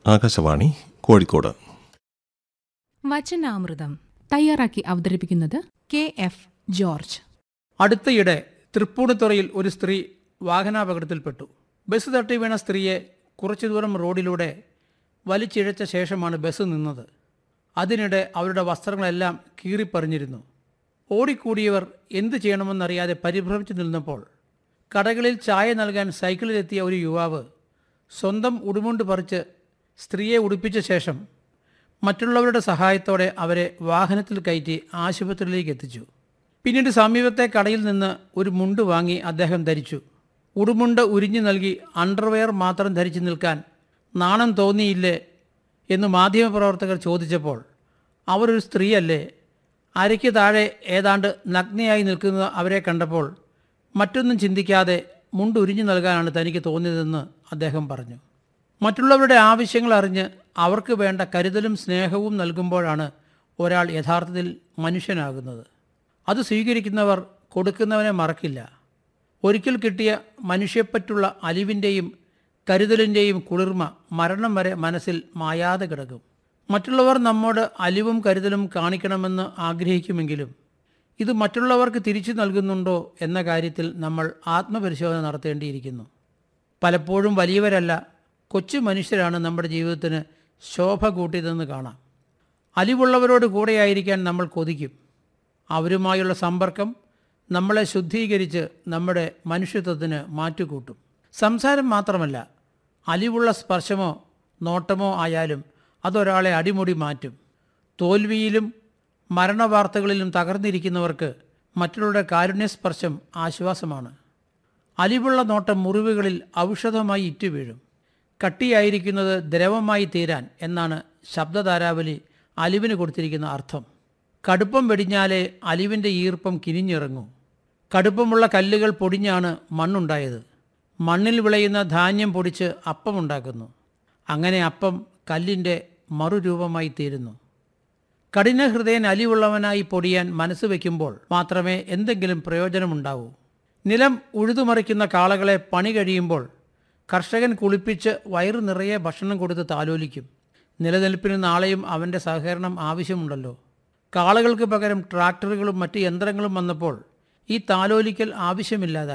ആകാശവാണി കോഴിക്കോട് വചനാമൃതം തയ്യാറാക്കി അവതരിപ്പിക്കുന്നത് കെ എഫ് ജോർജ് അടുത്തയിടെ തൃപ്പൂണിത്തുറയിൽ ഒരു സ്ത്രീ വാഹനാപകടത്തിൽപ്പെട്ടു ബസ് തട്ടി വീണ സ്ത്രീയെ കുറച്ചു ദൂരം റോഡിലൂടെ വലിച്ചിഴച്ച ശേഷമാണ് ബസ് നിന്നത് അതിനിടെ അവരുടെ വസ്ത്രങ്ങളെല്ലാം കീറിപ്പറിഞ്ഞിരുന്നു ഓടിക്കൂടിയവർ എന്തു ചെയ്യണമെന്നറിയാതെ പരിഭ്രമിച്ചു നിന്നപ്പോൾ കടകളിൽ ചായ നൽകാൻ സൈക്കിളിലെത്തിയ ഒരു യുവാവ് സ്വന്തം ഉടുമുണ്ട് പറിച്ച് സ്ത്രീയെ ഉടുപ്പിച്ച ശേഷം മറ്റുള്ളവരുടെ സഹായത്തോടെ അവരെ വാഹനത്തിൽ കയറ്റി ആശുപത്രിയിലേക്ക് എത്തിച്ചു പിന്നീട് സമീപത്തെ കടയിൽ നിന്ന് ഒരു മുണ്ട് വാങ്ങി അദ്ദേഹം ധരിച്ചു ഉടുമുണ്ട് ഉരിഞ്ഞു നൽകി അണ്ടർവെയർ മാത്രം ധരിച്ചു നിൽക്കാൻ നാണം തോന്നിയില്ലേ എന്ന് മാധ്യമപ്രവർത്തകർ ചോദിച്ചപ്പോൾ അവരൊരു സ്ത്രീയല്ലേ അരയ്ക്ക് താഴെ ഏതാണ്ട് നഗ്നയായി നിൽക്കുന്ന അവരെ കണ്ടപ്പോൾ മറ്റൊന്നും ചിന്തിക്കാതെ മുണ്ട് ഉരിഞ്ഞു നൽകാനാണ് തനിക്ക് തോന്നിയതെന്ന് അദ്ദേഹം പറഞ്ഞു മറ്റുള്ളവരുടെ ആവശ്യങ്ങൾ അറിഞ്ഞ് അവർക്ക് വേണ്ട കരുതലും സ്നേഹവും നൽകുമ്പോഴാണ് ഒരാൾ യഥാർത്ഥത്തിൽ മനുഷ്യനാകുന്നത് അത് സ്വീകരിക്കുന്നവർ കൊടുക്കുന്നവനെ മറക്കില്ല ഒരിക്കൽ കിട്ടിയ മനുഷ്യപ്പറ്റുള്ള അലിവിൻ്റെയും കരുതലിൻ്റെയും കുളിർമ മരണം വരെ മനസ്സിൽ മായാതെ കിടക്കും മറ്റുള്ളവർ നമ്മോട് അലിവും കരുതലും കാണിക്കണമെന്ന് ആഗ്രഹിക്കുമെങ്കിലും ഇത് മറ്റുള്ളവർക്ക് തിരിച്ചു നൽകുന്നുണ്ടോ എന്ന കാര്യത്തിൽ നമ്മൾ ആത്മപരിശോധന നടത്തേണ്ടിയിരിക്കുന്നു പലപ്പോഴും വലിയവരല്ല കൊച്ചു മനുഷ്യരാണ് നമ്മുടെ ജീവിതത്തിന് ശോഭ കൂട്ടിയതെന്ന് കാണാം അലിവുള്ളവരോട് കൂടെയായിരിക്കാൻ നമ്മൾ കൊതിക്കും അവരുമായുള്ള സമ്പർക്കം നമ്മളെ ശുദ്ധീകരിച്ച് നമ്മുടെ മനുഷ്യത്വത്തിന് മാറ്റുകൂട്ടും സംസാരം മാത്രമല്ല അലിവുള്ള സ്പർശമോ നോട്ടമോ ആയാലും അതൊരാളെ അടിമുടി മാറ്റും തോൽവിയിലും മരണവാർത്തകളിലും തകർന്നിരിക്കുന്നവർക്ക് മറ്റുള്ളവരുടെ കാരുണ്യസ്പർശം ആശ്വാസമാണ് അലിവുള്ള നോട്ടം മുറിവുകളിൽ ഔഷധമായി ഇറ്റുവീഴും കട്ടിയായിരിക്കുന്നത് ദ്രവമായി തീരാൻ എന്നാണ് ശബ്ദധാരാവലി അലിവിന് കൊടുത്തിരിക്കുന്ന അർത്ഥം കടുപ്പം വെടിഞ്ഞാലേ അലിവിൻ്റെ ഈർപ്പം കിനിഞ്ഞിറങ്ങൂ കടുപ്പമുള്ള കല്ലുകൾ പൊടിഞ്ഞാണ് മണ്ണുണ്ടായത് മണ്ണിൽ വിളയുന്ന ധാന്യം പൊടിച്ച് അപ്പമുണ്ടാക്കുന്നു അങ്ങനെ അപ്പം കല്ലിൻ്റെ മറുരൂപമായി തീരുന്നു കഠിനഹൃദയൻ അലിവുള്ളവനായി പൊടിയാൻ മനസ്സ് വയ്ക്കുമ്പോൾ മാത്രമേ എന്തെങ്കിലും പ്രയോജനമുണ്ടാവൂ നിലം ഉഴുതുമറിക്കുന്ന കാളകളെ പണി കഴിയുമ്പോൾ കർഷകൻ കുളിപ്പിച്ച് വയറു നിറയെ ഭക്ഷണം കൊടുത്ത് താലോലിക്കും നിലനിൽപ്പിന് നാളെയും അവൻ്റെ സഹകരണം ആവശ്യമുണ്ടല്ലോ കാളകൾക്ക് പകരം ട്രാക്ടറുകളും മറ്റ് യന്ത്രങ്ങളും വന്നപ്പോൾ ഈ താലോലിക്കൽ ആവശ്യമില്ലാതായി